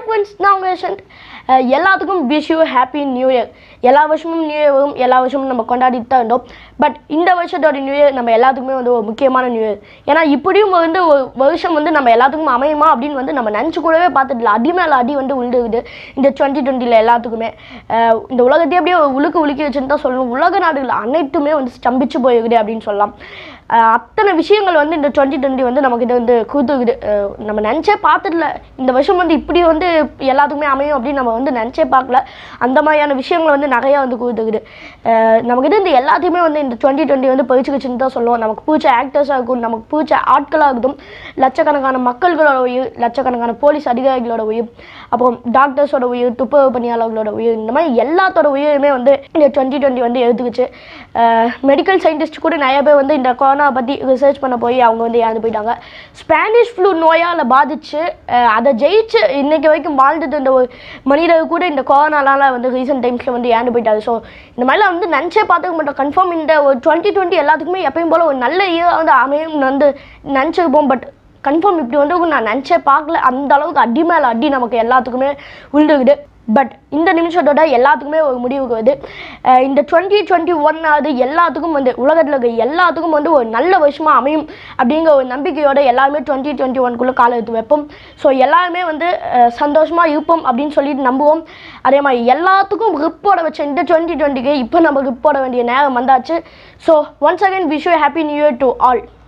friends நான் உங்கள் யஷந்த் அஹ் எல்லாத்துக்கும் wish you happy new year எல்லா வருஷமும் நியூ இயர் வரும் எல்லா வருஷமும் நம்ம கொண்டாடிட்டு தான் இருந்தோம் பட் இந்த வருஷத்தோட நியூ இயர் நம்ம எல்லாத்துக்குமே வந்து ஒரு முக்கியமான நியூ இயர் ஏன்னா இப்படியும் வந்து ஒரு வருஷம் வந்து நம்ம எல்லாத்துக்கும் அமையுமா அப்படின்னு வந்து நம்ம நினச்சி கூடவே பார்த்துட்டு அடி மேலே அடி வந்து உழுதுகுது இந்த டுவெண்ட்டி டுவெண்ட்டியில் எல்லாத்துக்குமே அஹ் இந்த உலகத்தையே அப்படியே ஒரு உழுக்கு உலுக்கி வச்சுன்னு தான் சொல்லணும் உலக நாடுகள் அனைத்துமே வந்து ஸ்தம்பிச்சு போயிருக்குது அப்படின்னு சொல்லலாம் அஹ் அத்தனை விஷயங்கள் வந்து இந்த டுவெண்ட்டி டுவெண்ட்டி வந்து நமக்கிட்ட வந்து கொடுத்துருக்குது அஹ் நம்ம நினச்சே பார்த்துடல இந்த வருஷம் வந்து இப்படி வந்து எல்லாத்துக்குமே அமையும் அப்படின்னு நம்ம வந்து நினச்சே பார்க்கல அந்த மாதிரியான விஷயங்கள் வந்து நிறையா வந்து கொடுத்துருக்குது அஹ் நமக்கிட்ட இந்த எல்லாத்தையுமே வந்து இந்த டுவெண்ட்டி டுவெண்ட்டி வந்து பயிற்சிக்குச்சுன்னு தான் சொல்லுவோம் நமக்கு பிடிச்ச ஆக்டர்ஸாக இருக்கும் நமக்கு பிடிச்ச ஆட்களாக இருக்கட்டும் லட்சக்கணக்கான மக்கள்களோட உயிர் லட்சக்கணக்கான போலீஸ் அதிகாரிகளோட உயிர் அப்புறம் டாக்டர்ஸோட உயிர் துப்புரவு பணியாளர்களோட உயிர் இந்த மாதிரி எல்லாத்தோட உயிருமே வந்து இந்த டுவெண்ட்டி டுவெண்ட்டி வந்து எடுத்துக்கிச்சு மெடிக்கல் சயின்டிஸ்ட் கூட நிறைய பேர் வந்து இந்த கொரோனா பற்றி ரிசர்ச் பண்ண போய் அவங்க வந்து இறந்து போயிட்டாங்க ஸ்பானிஷ் ஃப்ளூ நோயால் பாதிச்சு அஹ் அதை ஜெயிச்சு இன்னைக்கு வரைக்கும் வாழ்ந்துட்டு இருந்த ஒரு மனிதர் கூட இந்த கொரோனாலால வந்து ரீசெண்ட் டைம்ஸில் வந்து இறந்து போயிட்டாரு ஸோ இந்த மாதிரிலாம் வந்து நினச்சே பார்த்துக்க மாட்டோம் கன்ஃபார்ம் இந்த ஒரு டுவெண்ட்டி டுவெண்ட்டி எல்லாத்துக்குமே எப்பயும் போல் ஒரு நல்ல இயர் வந்து அமையும் வந்து நினச்சிருப்போம் பட் கன்ஃபார்ம் இப்படி வந்து நான் நினச்சே பார்க்கல அந்த அளவுக்கு அடி மேலே அடி நமக்கு எல்லாத்துக்குமே உண்டுக்குது பட் இந்த நிமிஷத்தோட எல்லாத்துக்குமே ஒரு முடிவுக்கு வருது அஹ் இந்த டுவெண்ட்டி டுவெண்ட்டி ஒன் ஆகுது எல்லாத்துக்கும் வந்து உலகத்தில் இருக்க எல்லாத்துக்கும் வந்து ஒரு நல்ல வருஷமாக அமையும் அப்படிங்கிற ஒரு நம்பிக்கையோட எல்லாருமே டுவெண்ட்டி டுவெண்ட்டி ஒன்குள்ளே கால எடுத்து வைப்போம் ஸோ எல்லாருமே வந்து சந்தோஷமாக இருப்போம் அப்படின்னு சொல்லிட்டு நம்புவோம் அதே மாதிரி எல்லாத்துக்கும் ரிப்போட வச்ச இந்த டுவெண்ட்டி டுவெண்ட்டிக்கு இப்போ நம்ம ரிப்போட வேண்டிய நேரம் வந்தாச்சு so once again wish you happy new year to all